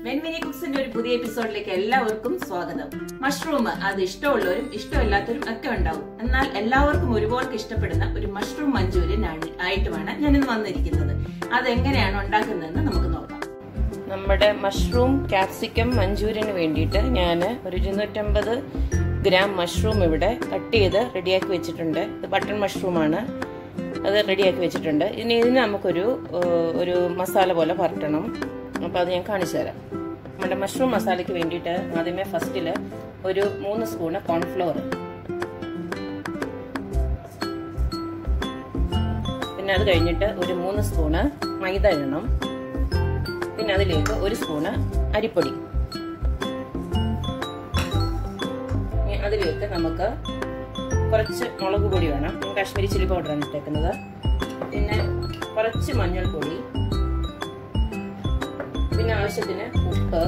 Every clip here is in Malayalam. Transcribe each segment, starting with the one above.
വെൻവിനി കുക്സിന്റെ ഒരു പുതിയ എപ്പിസോഡിലേക്ക് എല്ലാവർക്കും സ്വാഗതം മഷ്റൂം അത് ഇഷ്ടമുള്ളവരും ഇഷ്ടമില്ലാത്തവരും ഒക്കെ ഉണ്ടാവും എന്നാൽ എല്ലാവർക്കും ഒരുപോലെ ഇഷ്ടപ്പെടുന്ന ഒരു മഷ്റൂം മഞ്ചൂരിയൻ ആണ് ആയിട്ടുമാണ് ഞാൻ ഇന്ന് വന്നിരിക്കുന്നത് അതെങ്ങനെയാണ് ഉണ്ടാക്കുന്നതെന്ന് നമുക്ക് നോക്കാം നമ്മുടെ മഷ്റൂം ക്യാപ്സിക്കം മഞ്ചൂരിയന് വേണ്ടിയിട്ട് ഞാൻ ഒരു ഇരുന്നൂറ്റമ്പത് ഗ്രാം മഷ്റൂം ഇവിടെ കട്ട് ചെയ്ത് റെഡിയാക്കി വെച്ചിട്ടുണ്ട് ഇത് ബട്ടൺ മഷ്റൂമാണ് അത് റെഡിയാക്കി വെച്ചിട്ടുണ്ട് ഇനി ഇതിന് നമുക്കൊരു ഏഹ്, ഒരു മസാല പോലെ പരട്ടണം അപ്പോൾ അത് ഞാൻ കാണിച്ചു തരാം നമ്മുടെ മഷ്റൂം മസാലയ്ക്ക് വേണ്ടിയിട്ട് ആദ്യമേ ഫസ്റ്റിൽ ഒരു മൂന്ന് സ്പൂണ് കോൺഫ്ലോർ പിന്നെ അത് കഴിഞ്ഞിട്ട് ഒരു മൂന്ന് സ്പൂണ് മൈദ ഇടണം പിന്നെ അതിലേക്ക് ഒരു സ്പൂണ് അരിപ്പൊടി ഇനി അതിലേക്ക് നമുക്ക് കുറച്ച് മുളക് പൊടി വേണം ഞാൻ കാശ്മീരി ചില്ലി പൗഡറാണ് ഇട്ടേക്കുന്നത് പിന്നെ കുറച്ച് മഞ്ഞൾപ്പൊടി പിന്നെ ആവശ്യത്തിന് ഉപ്പ്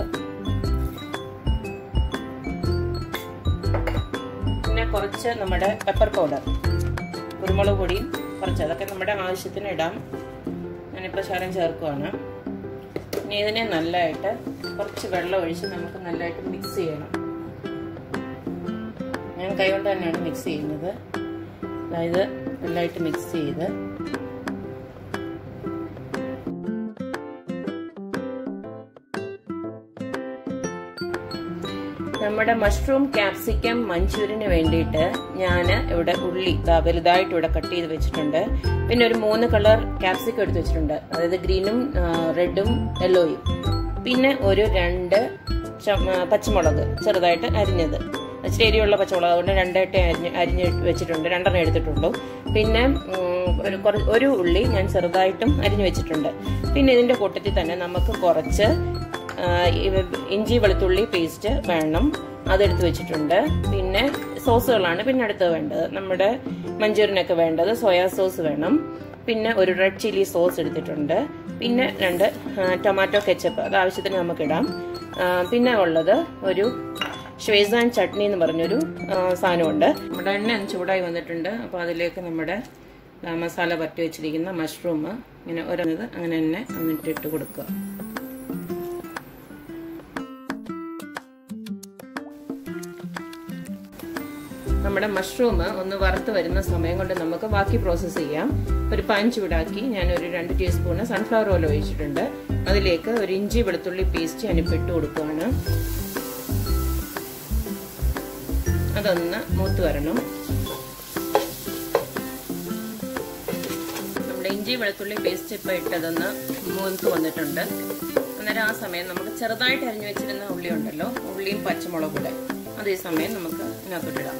പിന്നെ കുറച്ച് നമ്മുടെ പെപ്പർ പൗഡർ കുരുമുളക് പൊടിയും കുറച്ച് അതൊക്കെ നമ്മുടെ ആവശ്യത്തിന് ഇടാം ഞാനിപ്പോൾ ശരം ചേർക്കുവാണ് ഇനി ഇതിനെ നല്ലതായിട്ട് കുറച്ച് വെള്ളം ഒഴിച്ച് നമുക്ക് നല്ലതായിട്ട് മിക്സ് ചെയ്യണം ഞാൻ കൈകൊണ്ട് തന്നെയാണ് മിക്സ് ചെയ്യുന്നത് അതായത് നല്ലതായിട്ട് മിക്സ് ചെയ്ത് നമ്മുടെ മഷ്റൂം ക്യാപ്സിക്കം മഞ്ചൂരിന് വേണ്ടിയിട്ട് ഞാൻ ഇവിടെ ഉള്ളി ദാ വലുതായിട്ട് ഇവിടെ കട്ട് ചെയ്ത് വെച്ചിട്ടുണ്ട് പിന്നെ ഒരു മൂന്ന് കളർ ക്യാപ്സിക്കം എടുത്ത് വെച്ചിട്ടുണ്ട് അതായത് ഗ്രീനും റെഡും യെല്ലോയും പിന്നെ ഒരു രണ്ട് ചമ- പച്ചമുളക് ചെറുതായിട്ട് അരിഞ്ഞത് ഇച്ചിരി എരിയുള്ള പച്ചമുളക് അതുകൊണ്ട് രണ്ടായിട്ട് അരിഞ്ഞ് അരിഞ്ഞ് വെച്ചിട്ടുണ്ട് രണ്ടെണ്ണം എടുത്തിട്ടുള്ളൂ പിന്നെ ഉം, ഒരു കുറ- ഒരു ഉള്ളി ഞാൻ ചെറുതായിട്ടും അരിഞ്ഞു വെച്ചിട്ടുണ്ട് പിന്നെ ഇതിന്റെ കൂട്ടത്തിൽ തന്നെ നമുക്ക് കുറച്ച് ആ, ഇവ- ഇഞ്ചി വെളുത്തുള്ളി പേസ്റ്റ് വേണം അതെടുത്ത് വെച്ചിട്ടുണ്ട് പിന്നെ സോസുകളാണ് പിന്നെ അടുത്ത് വേണ്ടത് നമ്മുടെ മഞ്ചൂരിനൊക്കെ വേണ്ടത് സോയാ സോസ് വേണം പിന്നെ ഒരു റെഡ് ചില്ലി സോസ് എടുത്തിട്ടുണ്ട് പിന്നെ രണ്ട് ആ, ടൊമാറ്റോ കെച്ചപ്പ് അത് ആവശ്യത്തിന് നമുക്കിടാം ആ, പിന്നെ ഉള്ളത് ഒരു ഷ്വേസാൻ ചട്നി എന്ന് പറഞ്ഞൊരു ആ, സാധനമുണ്ട് നമ്മുടെ എണ്ണ ഒന്ന് ചൂടായി വന്നിട്ടുണ്ട് അപ്പോൾ അതിലേക്ക് നമ്മുടെ ആ, മസാല പറ്റി വെച്ചിരിക്കുന്ന മഷ്റൂം ഇങ്ങനെ ഓരോന്നത് അങ്ങനെ തന്നെ എന്നിട്ട് ഇട്ട് കൊടുക്കുക നമ്മുടെ മഷ്റൂം ഒന്ന് വറുത്ത് വരുന്ന സമയം കൊണ്ട് നമുക്ക് ബാക്കി പ്രോസസ്സ് ചെയ്യാം ഒരു പാൻ ചൂടാക്കി ഞാൻ ഒരു രണ്ട് ടീസ്പൂണ് സൺഫ്ലവർ ഓയിൽ ഒഴിച്ചിട്ടുണ്ട് അതിലേക്ക് ഒരു ഇഞ്ചി വെളുത്തുള്ളി പേസ്റ്റ് ഞാനിപ്പോൾ ഇട്ട് കൊടുക്കുകയാണ് അതൊന്ന് മൂത്ത് വരണം നമ്മുടെ ഇഞ്ചി വെളുത്തുള്ളി പേസ്റ്റ് ഇപ്പോൾ ഇട്ടതൊന്ന് മൂത്ത് വന്നിട്ടുണ്ട് അന്നേരം ആ സമയം നമുക്ക് ചെറുതായിട്ട് അരിഞ്ഞു വെച്ചിരുന്ന ഉള്ളി ഉണ്ടല്ലോ ഉള്ളിയും പച്ചമുളകും കൂടെ അതേ സമയം നമുക്ക് ഇതിനകത്തോട്ടിടാം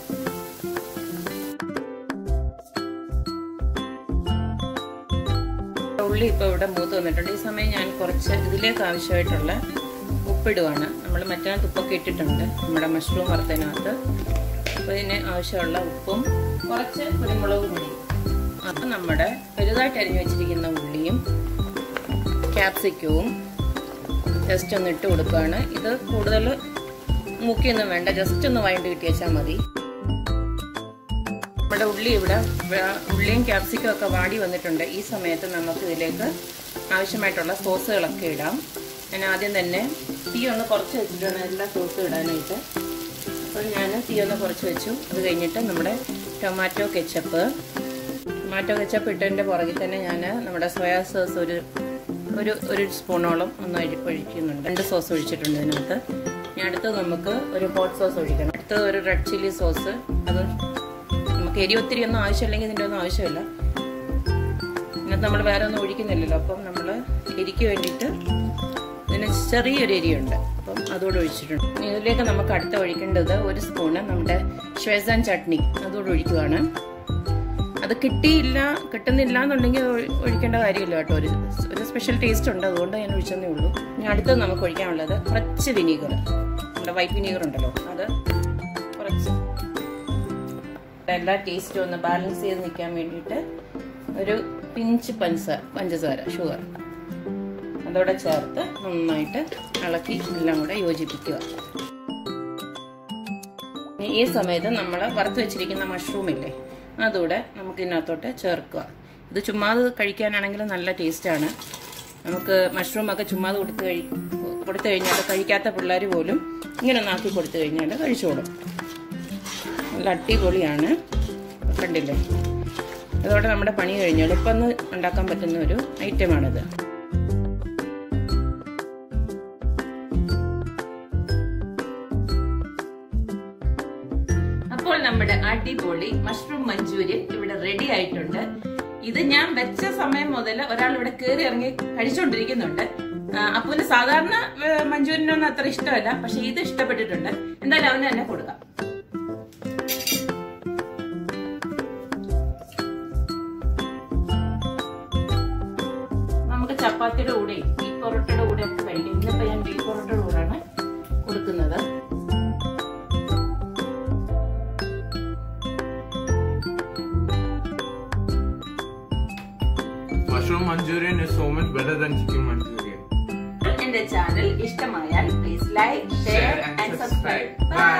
ഉള്ളി ഇപ്പോൾ ഇവിടെ മൂത്ത് വന്നിട്ടുണ്ട് ഈ സമയം ഞാൻ കുറച്ച് ഇതിലേക്ക് ആവശ്യമായിട്ടുള്ള ഉപ്പിടുവാണ് നമ്മൾ മറ്റേ ഉപ്പൊക്കെ ഇട്ടിട്ടുണ്ട് നമ്മുടെ മഷ്റൂം വറുത്തതിനകത്ത് അപ്പോൾ ഇതിന് ആവശ്യമുള്ള ഉപ്പും കുറച്ച് കുരുമുളക് പൊടിയും അത് നമ്മുടെ വലുതായിട്ട് അരിഞ്ഞു വെച്ചിരിക്കുന്ന ഉള്ളിയും ക്യാപ്സിക്കവും ജസ്റ്റ് ഒന്ന് ഇട്ട് കൊടുക്കുകയാണ് ഇത് കൂടുതൽ മുക്കിയൊന്നും വേണ്ട ജസ്റ്റ് ഒന്ന് വഴണ്ട് കിട്ടി വെച്ചാൽ മതി നമ്മുടെ ഉള്ളി ഇവിടെ വ- ഉള്ളിയും ക്യാപ്സിക്കും ഒക്കെ വാടി വന്നിട്ടുണ്ട് ഈ സമയത്ത് നമുക്ക് ഇതിലേക്ക് ആവശ്യമായിട്ടുള്ള സോസുകളൊക്കെ ഇടാം ഞാൻ ആദ്യം തന്നെ തീ ഒന്ന് കുറച്ച് വെച്ചിട്ടാണ് എല്ലാ സോസും ഇടാനായിട്ട് അപ്പോൾ ഞാൻ തീ ഒന്ന് കുറച്ച് വെച്ചു അത് കഴിഞ്ഞിട്ട് നമ്മുടെ ടൊമാറ്റോ കെച്ചപ്പ് ടൊമാറ്റോ കെച്ചപ്പ് ഇട്ടതിൻ്റെ പുറകിൽ തന്നെ ഞാൻ നമ്മുടെ സോയാ സോസ് ഒരു ഒരു ഒരു സ്പൂണോളം ഒന്ന് ഒഴി- ഒഴിക്കുന്നുണ്ട് രണ്ട് സോസ് ഒഴിച്ചിട്ടുണ്ട് ഇതിനകത്ത് ഇനി അടുത്തത് നമുക്ക് ഒരു ഹോട്ട് സോസ് ഒഴിക്കണം അടുത്തത് ഒരു റെഡ് ചില്ലി സോസ് അത് നമുക്ക് എരി ഒത്തിരി ഒന്നും ആവശ്യമില്ലെങ്കിൽ ഇതിൻ്റെ ഒന്നും ആവശ്യമില്ല ഇതിനകത്ത് നമ്മൾ വേറെ ഒന്നും ഒഴിക്കുന്നില്ലല്ലോ അപ്പം നമ്മൾ എരിക്ക് വേണ്ടിയിട്ട് ഇതിന് ചെറിയൊരു എരിയുണ്ട് അപ്പം അതുകൂടെ ഒഴിച്ചിട്ടുണ്ട് ഇനി ഇതിലേക്ക് നമുക്ക് അടുത്ത ഒഴിക്കേണ്ടത് ഒരു സ്പൂണ് നമ്മുടെ ഷ്വേസാൻ ചട്നി അതുകൂടെ ഒഴിക്കുവാണ് അത് കിട്ടിയില്ല കിട്ടുന്നില്ല എന്നുണ്ടെങ്കിൽ ഒഴി- ഒഴിക്കേണ്ട കാര്യമില്ല കേട്ടോ ഒരു ഒരു സ്പെഷ്യൽ ടേസ്റ്റ് ഉണ്ട് അതുകൊണ്ട് ഞാൻ ഒഴിച്ചതേ ഉള്ളൂ ഇനി അടുത്തത് നമുക്ക് ഒഴിക്കാനുള്ളത് കുറച്ച് വിനീഗർ നമ്മുടെ വൈറ്റ് വിനീഗർ ഉണ്ടല്ലോ അത് കുറച്ച് എല്ലാ ടേസ്റ്റും ഒന്ന് ബാലൻസ് ചെയ്ത് നിൽക്കാൻ വേണ്ടിയിട്ട് ഒരു പിഞ്ച് പഞ്ചസാര പഞ്ചസാര ഷുഗർ അതോടെ ചേർത്ത് നന്നായിട്ട് ഇളക്കി എല്ലാം കൂടെ യോജിപ്പിക്കുക ഇനി ഈ സമയത്ത് നമ്മൾ വറുത്ത് വെച്ചിരിക്കുന്ന മഷ്റൂം ഇല്ലേ അതുകൂടെ നമുക്ക് ഇതിനകത്തോട്ട് ചേർക്കുക ഇത് ചുമ്മാത് കഴിക്കാനാണെങ്കിൽ നല്ല ടേസ്റ്റാണ് നമുക്ക് മഷ്റൂം ഒക്കെ ചുമ്മാത് കൊടുത്ത് കഴി കൊടുത്തു കഴിഞ്ഞാൽ കഴിക്കാത്ത പിള്ളേർ പോലും ഇങ്ങനെ ഒന്ന് ആക്കി കൊടുത്തു കഴിഞ്ഞാൽ കഴിച്ചോളും നല്ല അടിപൊളിയാണ് കണ്ടില്ലേ അതോടെ നമ്മുടെ പണി കഴിഞ്ഞു എളുപ്പം ഉണ്ടാക്കാൻ പറ്റുന്ന ഒരു ഐറ്റമാണിത് അപ്പോൾ നമ്മുടെ അടിപൊളി മഷ്റൂം മഞ്ചൂരിയൻ ഇവിടെ റെഡി ആയിട്ടുണ്ട് ഇത് ഞാൻ വെച്ച സമയം മുതൽ ഒരാൾ ഇവിടെ കയറി ഇറങ്ങി കഴിച്ചുകൊണ്ടിരിക്കുന്നുണ്ട് ആ, അപ്പുവിന് സാധാരണ ഏ, മഞ്ചൂരിയനൊന്നും അത്ര ഇഷ്ടമല്ല പക്ഷെ ഇത് ഇഷ്ടപ്പെട്ടിട്ടുണ്ട് എന്തായാലും അവന് തന്നെ കൊടുക്കാം നമുക്ക് ചപ്പാത്തിയുടെ കൂടെ ബീഫ് പൊറോട്ടയുടെ കൂടെ ഒക്കെ കഴിക്കും ഇന്നിപ്പോ ഞാൻ ബീഫ് പൊറോട്ടയുടെ കൂടെയാണ് കൊടുക്കുന്നത് Mushroom Manchurian is so much better than chicken Manchurian. എന്റെ ചാനൽ ഇഷ്ടമായാൽ please like share Share and and subscribe. Subscribe Bye.